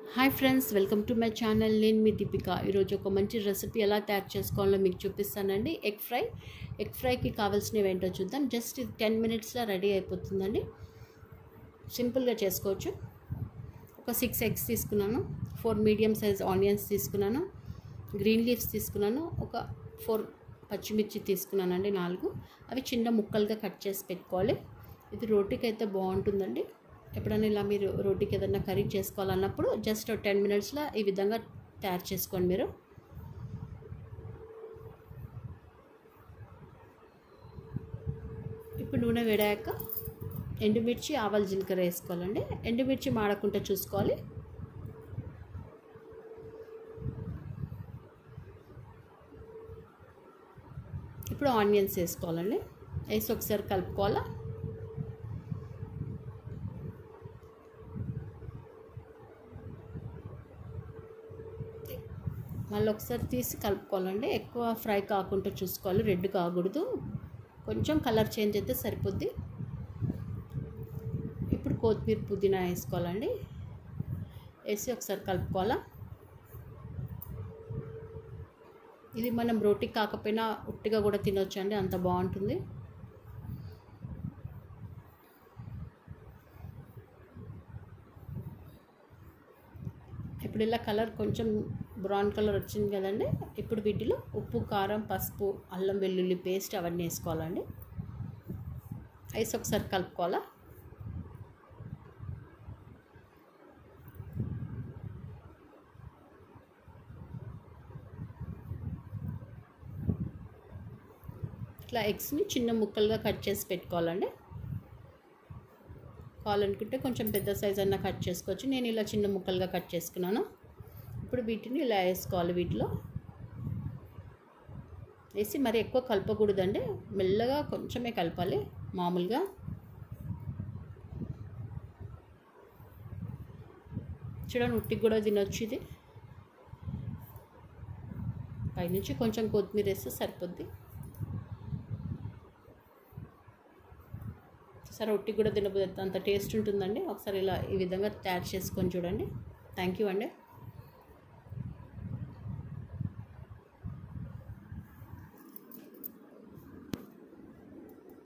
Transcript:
hi friends welcome to my channel నేను మీ దీపిక ఈరోజు ఒక మంచి రెసిపీ ఎలా తయారు చేసుకోవాలో మీకు చూపిస్తానండి ఎగ్ ఫ్రై ఎగ్ ఫ్రైకి కావాల్సినవి ఏంటో చూద్దాం జస్ట్ ఇది టెన్ మినిట్స్లో రెడీ అయిపోతుందండి సింపుల్గా చేసుకోవచ్చు ఒక సిక్స్ ఎగ్స్ తీసుకున్నాను ఫోర్ మీడియం సైజ్ ఆనియన్స్ తీసుకున్నాను గ్రీన్ లీవ్స్ తీసుకున్నాను ఒక ఫోర్ పచ్చిమిర్చి తీసుకున్నానండి నాలుగు అవి చిన్న ముక్కలుగా కట్ చేసి పెట్టుకోవాలి ఇది రోటీకి అయితే బాగుంటుందండి ఎప్పుడైనా ఇలా మీరు రోటీకి ఏదైనా కర్రీ చేసుకోవాలన్నప్పుడు జస్ట్ టెన్ మినిట్స్లో ఈ విధంగా తయారు చేసుకోండి మీరు ఇప్పుడు నూనె వేడాక ఎండుమిర్చి ఆవాల జీలకర్ర వేసుకోవాలండి ఎండుమిర్చి మాడకుండా చూసుకోవాలి ఇప్పుడు ఆనియన్స్ వేసుకోవాలండి వేసి ఒకసారి కలుపుకోవాలా మళ్ళీ ఒకసారి తీసి కలుపుకోవాలండి ఎక్కువ ఫ్రై కాకుండా చూసుకోవాలి రెడ్ కాకూడదు కొంచెం కలర్ చేంజ్ అయితే సరిపోద్ది ఇప్పుడు కొత్తిమీర పుదీనా వేసుకోవాలండి వేసి ఒకసారి కలుపుకోవాలా ఇది మనం రోటీ కాకపోయినా ఉట్టిగా కూడా తినొచ్చు అండి అంత బాగుంటుంది ఇప్పుడు ఇలా కలర్ కొంచెం బ్రౌన్ కలర్ వచ్చింది కదండి ఇప్పుడు వీటిలో ఉప్పు కారం పసుపు అల్లం వెల్లుల్లి పేస్ట్ అవన్నీ వేసుకోవాలండి వేసి ఒకసారి కలుపుకోవాలా ఇట్లా ఎగ్స్ని చిన్న ముక్కలుగా కట్ చేసి పెట్టుకోవాలండి కావాలనుకుంటే కొంచెం పెద్ద సైజ్ అన్న కట్ చేసుకోవచ్చు నేను ఇలా చిన్న ముక్కలుగా కట్ చేసుకున్నాను ఇప్పుడు వీటిని ఇలా వేసుకోవాలి వీటిలో వేసి మరి ఎక్కువ కలపకూడదండి మెల్లగా కొంచెమే కలపాలి మామూలుగా చూడండి ఉట్టికి కూడా తినొచ్చు ఇది పైనుంచి కొంచెం కొత్తిమీర వేస్తే సరిపోద్ది సరే ఒట్టి కూడా తినబోద్ది అంత టేస్ట్ ఉంటుందండి ఒకసారి ఇలా ఈ విధంగా తయారు చేసుకొని చూడండి థ్యాంక్ యూ అండి